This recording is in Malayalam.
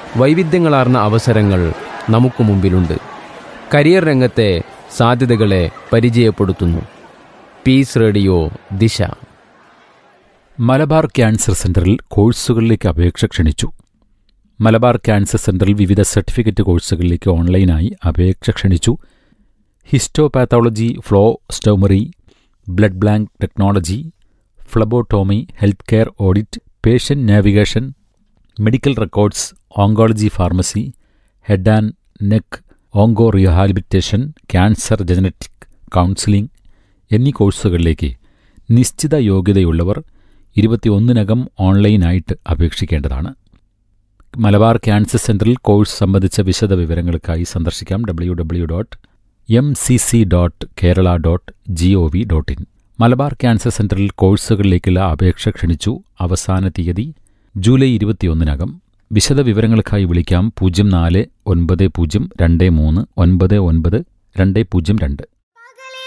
വൈവിധ്യങ്ങളാർന്ന അവസരങ്ങൾ നമുക്ക് മുമ്പിലുണ്ട് കരിയർ രംഗത്തെ സാധ്യതകളെ പരിചയപ്പെടുത്തുന്നു പീസ് റേഡിയോ ദിശ മലബാർ ക്യാൻസർ സെന്ററിൽ കോഴ്സുകളിലേക്ക് അപേക്ഷ ക്ഷണിച്ചു മലബാർ ക്യാൻസർ സെന്ററിൽ വിവിധ സർട്ടിഫിക്കറ്റ് കോഴ്സുകളിലേക്ക് ഓൺലൈനായി അപേക്ഷ ക്ഷണിച്ചു histopathology flow cytometry blood bank technology phlebotomy health care audit patient navigation medical records oncology pharmacy head and neck onco rehabilitation cancer genetic counselling എന്നീ കോഴ്സുകളിലേക്ക് നിശ്ചിത യോഗ്യതയുള്ളവർ ഇരുപത്തിയൊന്നിനകം ഓൺലൈനായിട്ട് അപേക്ഷിക്കേണ്ടതാണ് മലബാർ ക്യാൻസർ സെന്ററിൽ കോഴ്സ് സംബന്ധിച്ച വിശദ വിവരങ്ങൾക്കായി സന്ദർശിക്കാം W W dot M C C dot Kerala dot G O V dot in Malabar cancer സെന്ററിൽ കോഴ്സുകളിലേക്കുള്ള അപേക്ഷ ക്ഷണിച്ചു അവസാന തീയതി ജൂലൈ ഇരുപത്തിയൊന്നിനകം വിശദ വിവരങ്ങൾക്കായി വിളിക്കാം പൂജ്യം നാല് ഒൻപത് പൂജ്യം രണ്ട് മൂന്ന് ഒൻപത് ഒൻപത് രണ്ട് പൂജ്യം രണ്ട്